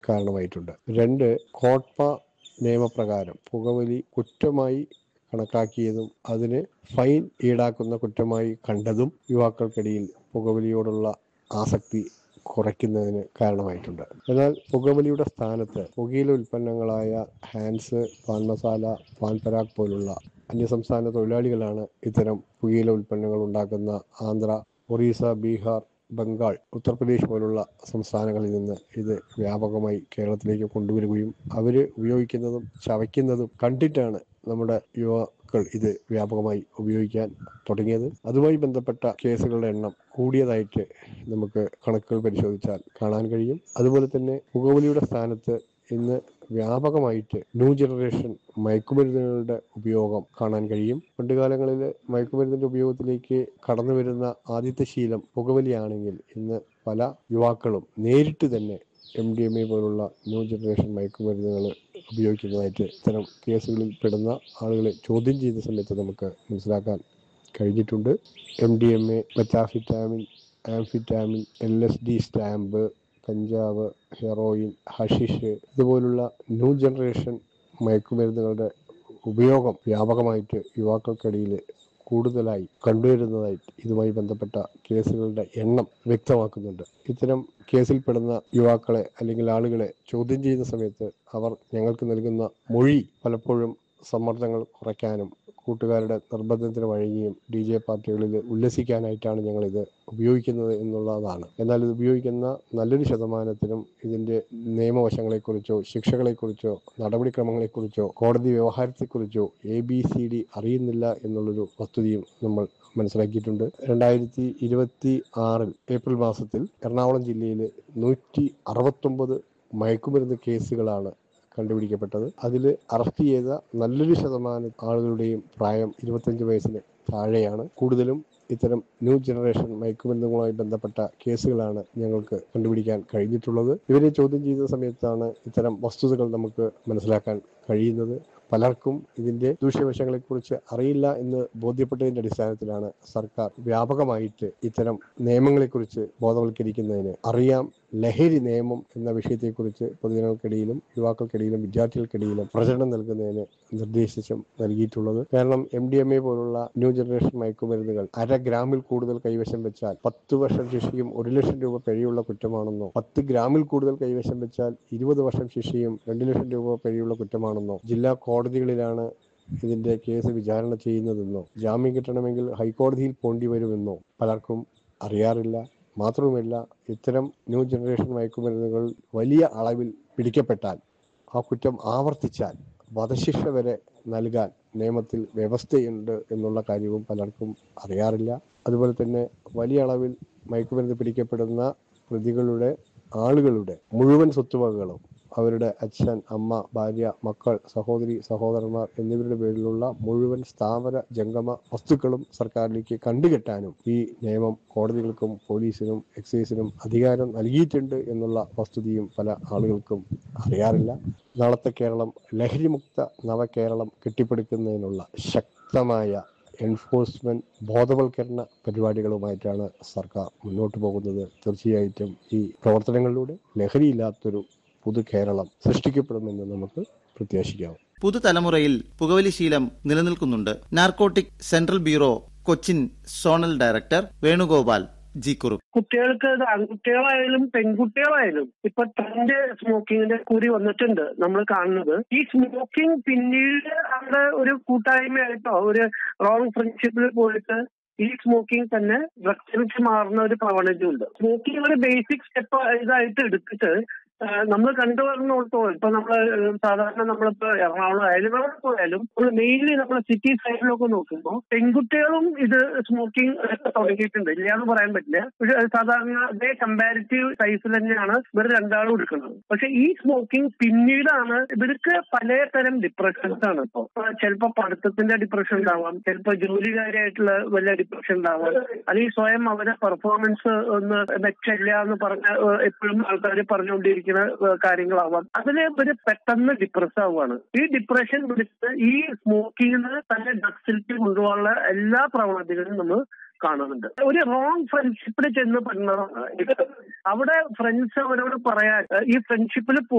കാരണമായിട്ടുണ്ട് രണ്ട് കോട്ട്പ നിയമപ്രകാരം പുകവലി കുറ്റമായി കണക്കാക്കിയതും അതിന് ഫൈൻ ഈടാക്കുന്ന കുറ്റമായി കണ്ടതും യുവാക്കൾക്കിടയിൽ പുകവലിയോടുള്ള ആസക്തി കുറയ്ക്കുന്നതിന് കാരണമായിട്ടുണ്ട് എന്നാൽ പുകവലിയുടെ സ്ഥാനത്ത് പുകയില ഉൽപ്പന്നങ്ങളായ ഹാൻസ് പാൻ മസാല പാൻ പരാഗ് പോലുള്ള അന്യസംസ്ഥാന തൊഴിലാളികളാണ് ഇത്തരം പുകയില ഉൽപ്പന്നങ്ങൾ ഉണ്ടാക്കുന്ന ആന്ധ്ര ഒറീസ ബീഹാർ ബംഗാൾ ഉത്തർപ്രദേശ് പോലുള്ള സംസ്ഥാനങ്ങളിൽ നിന്ന് ഇത് വ്യാപകമായി കേരളത്തിലേക്ക് കൊണ്ടുവരികയും അവർ ഉപയോഗിക്കുന്നതും ചവയ്ക്കുന്നതും കണ്ടിട്ടാണ് നമ്മുടെ യുവാക്കൾ ഇത് വ്യാപകമായി ഉപയോഗിക്കാൻ തുടങ്ങിയത് അതുമായി ബന്ധപ്പെട്ട കേസുകളുടെ എണ്ണം കൂടിയതായിട്ട് നമുക്ക് കണക്കുകൾ പരിശോധിച്ചാൽ കാണാൻ കഴിയും അതുപോലെ തന്നെ പുകവലിയുടെ സ്ഥാനത്ത് ഇന്ന് വ്യാപകമായിട്ട് ന്യൂ ജനറേഷൻ മയക്കുമരുന്നുകളുടെ ഉപയോഗം കാണാൻ കഴിയും പണ്ടുകാലങ്ങളിൽ മയക്കുമരുന്നിന്റെ ഉപയോഗത്തിലേക്ക് കടന്നു വരുന്ന ആദ്യത്തെ ശീലം പുകവലിയാണെങ്കിൽ ഇന്ന് പല യുവാക്കളും നേരിട്ട് തന്നെ എം ഡി എം എ പോലുള്ള ന്യൂ ജനറേഷൻ മയക്കുമരുന്നുകൾ ഉപയോഗിക്കുന്നതായിട്ട് ഇത്തരം കേസുകളിൽ പെടുന്ന ആളുകളെ ചോദ്യം ചെയ്യുന്ന സമയത്ത് നമുക്ക് മനസ്സിലാക്കാൻ കഴിഞ്ഞിട്ടുണ്ട് M D M A methamphetamine amphetamine L S D stamp കഞ്ചാവ് ഹെറോയിൻ ഹഷിഷ് ഇതുപോലുള്ള ന്യൂ ജനറേഷൻ മയക്കുമരുന്നുകളുടെ ഉപയോഗം വ്യാപകമായിട്ട് യുവാക്കൾക്കിടയിൽ കൂടുതലായി കണ്ടുവരുന്നതായിട്ട് ഇതുമായി ബന്ധപ്പെട്ട കേസുകളുടെ എണ്ണം വ്യക്തമാക്കുന്നുണ്ട് ഇത്തരം കേസിൽപ്പെടുന്ന യുവാക്കളെ അല്ലെങ്കിൽ ആളുകളെ ചോദ്യം ചെയ്യുന്ന സമയത്ത് അവർ ഞങ്ങൾക്ക് നൽകുന്ന മൊഴി പലപ്പോഴും സമ്മർദ്ദങ്ങൾ കുറയ്ക്കാനും കൂട്ടുകാരുടെ നിർബന്ധത്തിന് വഴങ്ങിയും ഡി ജെ പാർട്ടികളിൽ ഉല്ലസിക്കാനായിട്ടാണ് ഞങ്ങളിത് ഉപയോഗിക്കുന്നത് എന്നുള്ളതാണ് എന്നാൽ ഇത് ഉപയോഗിക്കുന്ന നല്ലൊരു ശതമാനത്തിനും ഇതിന്റെ നിയമവശങ്ങളെക്കുറിച്ചോ ശിക്ഷകളെക്കുറിച്ചോ നടപടിക്രമങ്ങളെക്കുറിച്ചോ കോടതി വ്യവഹാരത്തെക്കുറിച്ചോ എ ബി സി ഡി അറിയുന്നില്ല എന്നുള്ളൊരു വസ്തുതയും നമ്മൾ മനസ്സിലാക്കിയിട്ടുണ്ട് രണ്ടായിരത്തി ഇരുപത്തി ആറിൽ ഏപ്രിൽ മാസത്തിൽ എറണാകുളം ജില്ലയിൽ നൂറ്റി അറുപത്തൊമ്പത് മയക്കുമരുന്ന് കേസുകളാണ് കണ്ടുപിടിക്കപ്പെട്ടത് അതിൽ അറസ്റ്റ് ചെയ്ത നല്ലൊരു ശതമാനം ആളുകളുടെയും പ്രായം ഇരുപത്തഞ്ച് വയസ്സിന് താഴെയാണ് കൂടുതലും ഇത്തരം ന്യൂ ജനറേഷൻ മയക്കുമരുന്നുകളുമായി ബന്ധപ്പെട്ട കേസുകളാണ് ഞങ്ങൾക്ക് കണ്ടുപിടിക്കാൻ കഴിഞ്ഞിട്ടുള്ളത് ഇവരെ ചോദ്യം ചെയ്യുന്ന സമയത്താണ് ഇത്തരം വസ്തുതകൾ നമുക്ക് മനസ്സിലാക്കാൻ കഴിയുന്നത് പലർക്കും ഇതിന്റെ ദൂഷ്യവശങ്ങളെക്കുറിച്ച് അറിയില്ല എന്ന് ബോധ്യപ്പെട്ടതിന്റെ അടിസ്ഥാനത്തിലാണ് സർക്കാർ വ്യാപകമായിട്ട് ഇത്തരം നിയമങ്ങളെക്കുറിച്ച് ബോധവൽക്കരിക്കുന്നതിന് അറിയാം ലഹരി നിയമം എന്ന വിഷയത്തെക്കുറിച്ച് പൊതുജനങ്ങൾക്കിടയിലും യുവാക്കൾക്കിടയിലും വിദ്യാർത്ഥികൾക്കിടയിലും പ്രചരണം നൽകുന്നതിന് നിർദ്ദേശിച്ചും നൽകിയിട്ടുള്ളത് കാരണം എം ഡി എം എ പോലുള്ള ന്യൂ ജനറേഷൻ മയക്കുമരുന്നുകൾ അര ഗ്രാമിൽ കൂടുതൽ കൈവശം വെച്ചാൽ പത്ത് വർഷം ശിക്ഷയും ഒരു ലക്ഷം രൂപ പിഴയുള്ള കുറ്റമാണെന്നോ പത്ത് ഗ്രാമിൽ കൂടുതൽ കൈവശം വെച്ചാൽ ഇരുപത് വർഷം ശിക്ഷയും രണ്ട് ലക്ഷം രൂപ പിഴയുള്ള കുറ്റമാണെന്നോ ജില്ലാ കോടതികളിലാണ് ഇതിന്റെ കേസ് വിചാരണ ചെയ്യുന്നതെന്നോ ജാമ്യം കിട്ടണമെങ്കിൽ ഹൈക്കോടതിയിൽ പോണ്ടി വരുമെന്നോ പലർക്കും അറിയാറില്ല മാത്രവുമല്ല ഇത്തരം ന്യൂ ജനറേഷൻ മയക്കുമരുന്നുകൾ വലിയ അളവിൽ പിടിക്കപ്പെട്ടാൽ ആ കുറ്റം ആവർത്തിച്ചാൽ വധശിക്ഷ വരെ നൽകാൻ നിയമത്തിൽ വ്യവസ്ഥയുണ്ട് എന്നുള്ള കാര്യവും പലർക്കും അറിയാറില്ല അതുപോലെ തന്നെ വലിയ അളവിൽ മയക്കുമരുന്ന് പിടിക്കപ്പെടുന്ന പ്രതികളുടെ ആളുകളുടെ മുഴുവൻ സ്വത്തുവകകളും അവരുടെ അച്ഛൻ അമ്മ ഭാര്യ മക്കൾ സഹോദരി സഹോദരന്മാർ എന്നിവരുടെ പേരിലുള്ള മുഴുവൻ സ്ഥാവര ജംഗമ വസ്തുക്കളും സർക്കാരിലേക്ക് കണ്ടുകെട്ടാനും ഈ നിയമം കോടതികൾക്കും പോലീസിനും എക്സൈസിനും അധികാരം നൽകിയിട്ടുണ്ട് എന്നുള്ള വസ്തുതയും പല ആളുകൾക്കും അറിയാറില്ല നാളത്തെ കേരളം ലഹരിമുക്ത നവകേരളം കെട്ടിപ്പടുക്കുന്നതിനുള്ള ശക്തമായ എൻഫോഴ്സ്മെന്റ് ബോധവൽക്കരണ പരിപാടികളുമായിട്ടാണ് സർക്കാർ മുന്നോട്ട് പോകുന്നത് തീർച്ചയായിട്ടും ഈ പ്രവർത്തനങ്ങളിലൂടെ ലഹരിയില്ലാത്തൊരു പുതു കേരളം സൃഷ്ടിക്കപ്പെടുമെന്ന് നമുക്ക് പ്രത്യാശിക്കാം പുതുതലമുറയിൽ പുകവലി ശീലം നിലനിൽക്കുന്നുണ്ട് narcotic central bureau Cochin zonal director Venugopal G Kurup കുട്ടികൾക്ക് ഇത് ആൺകുട്ടികളായാലും പെൺകുട്ടികളായാലും ഇപ്പൊ ട്രെൻഡ് സ്മോക്കിങ്ങിന്റെ കൂടി വന്നിട്ടുണ്ട് നമ്മൾ കാണുന്നത് ഈ സ്മോക്കിംഗ് പിന്നീട് അവിടെ ഒരു കൂട്ടായ്മയായിട്ടോ ഒരു റോങ് ഫ്രണ്ട്ഷിപ്പിൽ പോയിട്ട് ഈ സ്മോക്കിംഗ് തന്നെ ഡ്രഗ്സിലേക്ക് മാറുന്ന ഒരു പ്രവണതയുണ്ട് സ്മോക്കിംഗ് ഒരു ബേസിക് സ്റ്റെപ്പ് ഇതായിട്ട് എടുത്തിട്ട് നമ്മൾ കണ്ടുവരുന്നിടത്തോളം ഇപ്പൊ നമ്മള് സാധാരണ നമ്മളിപ്പോ എറണാകുളം ആയാലും എവിടെ പോയാലും നമ്മൾ മെയിൻലി നമ്മൾ സിറ്റി സൈഡിലൊക്കെ നോക്കുമ്പോൾ പെൺകുട്ടികളും ഇത് സ്മോക്കിംഗ് തുടങ്ങിയിട്ടുണ്ട് ഇല്ല എന്ന് പറയാൻ പറ്റില്ല പക്ഷെ സാധാരണ അതേ കമ്പാരിറ്റീവ് സൈസിൽ തന്നെയാണ് ഇവർ രണ്ടാളും എടുക്കുന്നത് പക്ഷെ ഈ സ്മോക്കിംഗ് പിന്നീടാണ് ഇവർക്ക് പലതരം ഡിപ്രഷൻസ് ആണ് ഇപ്പൊ ചിലപ്പോൾ പഠിത്തത്തിന്റെ ഡിപ്രഷൻ ഉണ്ടാവാം ചിലപ്പോൾ ജോലികാരായിട്ടുള്ള വല്ല ഡിപ്രഷൻ ഉണ്ടാവാം അല്ലെങ്കിൽ സ്വയം അവരെ പെർഫോമൻസ് ഒന്ന് മെച്ചല്ല എന്ന് പറഞ്ഞ എപ്പോഴും ആൾക്കാർ പറഞ്ഞുകൊണ്ടിരിക്കുന്ന കാര്യങ്ങളാവാം അതിന് ഇവര് പെട്ടെന്ന് ഡിപ്രസ് ആവുകയാണ് ഈ ഡിപ്രഷൻ പിടിച്ച് ഈ സ്മോക്കിങ്ങിന് തന്നെ ഡ്രഗ്സിലേക്ക് കൊണ്ടുപോകാനുള്ള എല്ലാ പ്രവണതകളും നമ്മൾ കാണുന്നുണ്ട് ഒരു റോങ് ഫ്രണ്ട്ഷിപ്പിൽ ചെന്ന് പെടുന്നതാണ് ഇത് അവിടെ ഫ്രണ്ട്സ് അവരോട് പറയാൻ ഈ ഫ്രണ്ട്ഷിപ്പിൽ